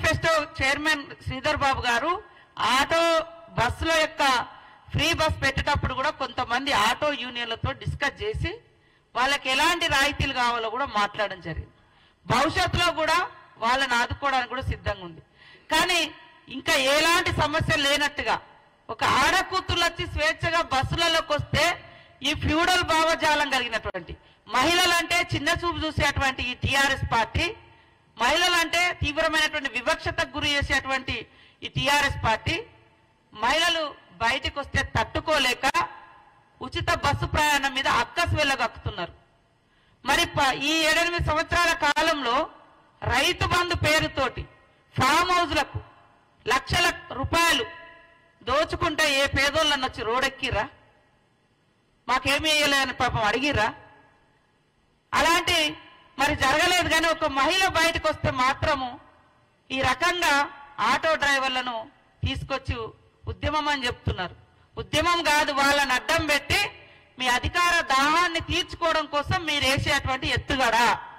manifesto chairman Sridhar బాబు గారు auto బస్సుల యొక్క ఫ్రీ బస్ పెట్టేటప్పుడు కూడా కొంతమంది ఆటో యూనియన్లతో డిస్కస్ చేసి వాళ్ళకి ఎలాంటి రాయితీలు కావాలో కూడా మాట్లాడడం జరిగింది భవిష్యత్తులో కూడా వాళ్ళని ఆదుకోవడానికి కూడా సిద్ధంగా ఉంది కానీ ఇంకా ఎలాంటి సమస్య లేనట్టుగా ఒక ఆడకూతురు వచ్చి స్వేచ్ఛగా బస్సులలోకి వస్తే ఈ ఫ్యూడల్ భావజాలం కలిగినటువంటి మహిళలంటే చిన్న చూపు చూసేటువంటి ఈ టిఆర్ఎస్ పార్టీ మహిళలంటే తీవ్రమైనటువంటి వివక్షతకు గురి చేసేటువంటి ఈ టిఆర్ఎస్ పార్టీ మహిళలు బయటికి వస్తే తట్టుకోలేక ఉచిత బస్సు ప్రయాణం మీద అక్కసు వెళ్ళగక్కుతున్నారు మరి ప- ఈ ఏడెనిమిది సంవత్సరాల కాలంలో రైతు బంధు పేరుతోటి ఫామ్ హౌజ్లకు లక్షల రూపాయలు దోచుకుంటే ఏ పేదోళ్ళని వచ్చి రోడెక్కిరా మాకేమీ వేయలేదని పాపం అడిగిర్రా అలాంటి మరి జరగలేదు కానీ ఒక మహిళ బయటకు వస్తే మాత్రము ఈ రకంగా ఆటో డ్రైవర్లను తీసుకొచ్చి ఉద్యమం అని చెప్తున్నారు ఉద్యమం కాదు వాళ్ళని అడ్డం పెట్టి మీ అధికార దాహాన్ని తీర్చుకోవడం కోసం మీరు వేసేటువంటి ఎత్తుగడ